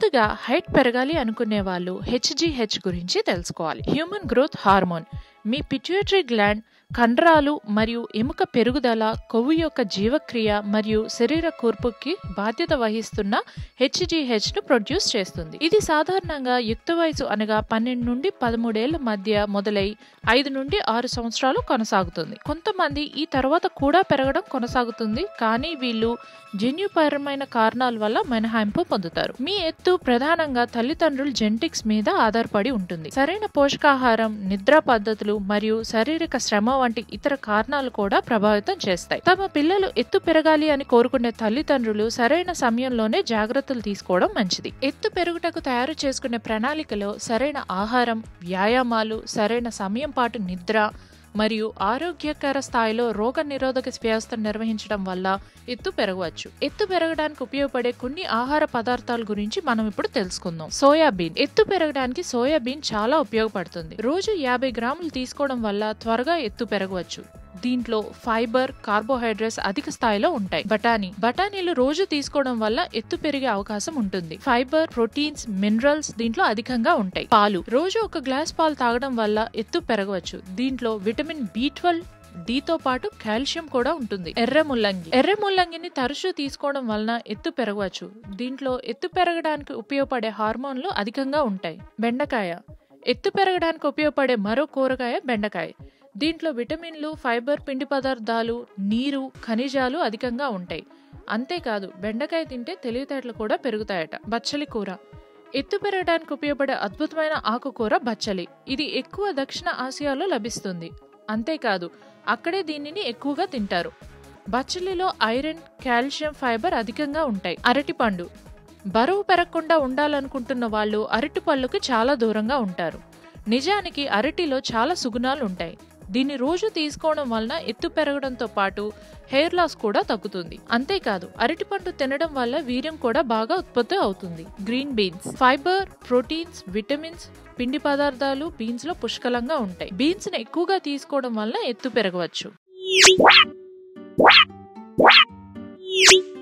ముందుగా హైట్ పెరగాలి అనుకునే వాళ్ళు హెచ్జిహెచ్ గురించి తెలుసుకోవాలి హ్యూమన్ గ్రోత్ హార్మోన్ మీ పిట్యూటరీ గ్లాండ్ కండరాలు మరియు ఎముక పెరుగుదల కొవ్వు యొక్క జీవక్రియ మరియు శరీర కూర్పుకి బాధ్యత వహిస్తున్న హెచ్జిహెచ్ ను ప్రొడ్యూస్ చేస్తుంది ఇది సాధారణంగా యుక్త వయసు అనగా పన్నెండు నుండి పదమూడేళ్ల మధ్య మొదలై ఐదు నుండి ఆరు సంవత్సరాలు కొనసాగుతుంది కొంతమంది ఈ తర్వాత కూడా పెరగడం కొనసాగుతుంది కానీ వీళ్ళు జన్యుపరమైన కారణాల వల్ల మినహాయింపు పొందుతారు మీ ఎత్తు ప్రధానంగా తల్లిదండ్రుల జెనెటిక్స్ మీద ఆధారపడి ఉంటుంది సరైన పోషకాహారం నిద్ర పద్ధతులు మరియు శారీరక శ్రమ వంటి ఇతర కారణాలు కూడా ప్రభావితం చేస్తాయి తమ పిల్లలు ఎత్తు పెరగాలి అని కోరుకునే తల్లిదండ్రులు సరైన సమయంలోనే జాగ్రత్తలు తీసుకోవడం మంచిది ఎత్తు పెరుగుటకు తయారు చేసుకునే ప్రణాళికలో సరైన ఆహారం వ్యాయామాలు సరైన సమయం పాటు నిద్ర మరియు ఆరోగ్యకర స్థాయిలో రోగ నిరోధక వ్యవస్థను నిర్వహించడం వల్ల ఎత్తు పెరగవచ్చు ఎత్తు పెరగడానికి ఉపయోగపడే కొన్ని ఆహార పదార్థాల గురించి మనం ఇప్పుడు తెలుసుకుందాం సోయాబీన్ ఎత్తు పెరగడానికి సోయాబీన్ చాలా ఉపయోగపడుతుంది రోజు యాభై గ్రాములు తీసుకోవడం వల్ల త్వరగా ఎత్తు పెరగవచ్చు దీంట్లో ఫైబర్ కార్బోహైడ్రేట్స్ అధిక స్థాయిలో ఉంటాయి బఠానీ బఠానీలు రోజు తీసుకోవడం వల్ల ఎత్తు పెరిగే అవకాశం ఉంటుంది ఫైబర్ ప్రోటీన్స్ మినరల్స్ దీంట్లో అధికంగా ఉంటాయి పాలు రోజు ఒక గ్లాస్ పాలు తాగడం వల్ల ఎత్తు పెరగవచ్చు దీంట్లో విటమిన్ బి ట్వెల్వ్ తో పాటు కాల్షియం కూడా ఉంటుంది ఎర్ర ముల్లంగి ఎర్ర ముల్లంగిని తరచూ తీసుకోవడం వలన ఎత్తు పెరగవచ్చు దీంట్లో ఎత్తు పెరగడానికి ఉపయోగపడే హార్మోన్లు అధికంగా ఉంటాయి బెండకాయ ఎత్తు పెరగడానికి ఉపయోగపడే మరో కూరగాయ బెండకాయ దీంట్లో విటమిన్లు ఫైబర్ పిండి పదార్థాలు నీరు ఖనిజాలు అధికంగా ఉంటాయి అంతేకాదు బెండకాయ తింటే తెలివితేటలు కూడా పెరుగుతాయట బచ్చలి కూర ఎత్తు పెరగడానికి ఉపయోగపడే అద్భుతమైన ఆకుకూర బచ్చలి ఇది ఎక్కువ దక్షిణ ఆసియాలో లభిస్తుంది అంతేకాదు అక్కడే దీనిని ఎక్కువగా తింటారు బచ్చలిలో ఐరన్ కాల్షియం ఫైబర్ అధికంగా ఉంటాయి అరటిపండు బరువు పెరగకుండా ఉండాలనుకుంటున్న వాళ్ళు అరటి పళ్ళుకి చాలా దూరంగా ఉంటారు నిజానికి అరటిలో చాలా సుగుణాలు ఉంటాయి దీన్ని రోజు తీసుకోవడం వలన ఎత్తు పెరగడంతో పాటు హెయిర్ లాస్ కూడా తగ్గుతుంది అంతేకాదు అరటిపండు తినడం వల్ల వీర్యం కూడా బాగా ఉత్పత్తి అవుతుంది green beans fibre proteins vitamins పిండి పదార్థాలు బీన్స్ లో పుష్కలంగా ఉంటాయి బీన్స్ ని ఎక్కువగా తీసుకోవడం వల్ల ఎత్తు పెరగవచ్చు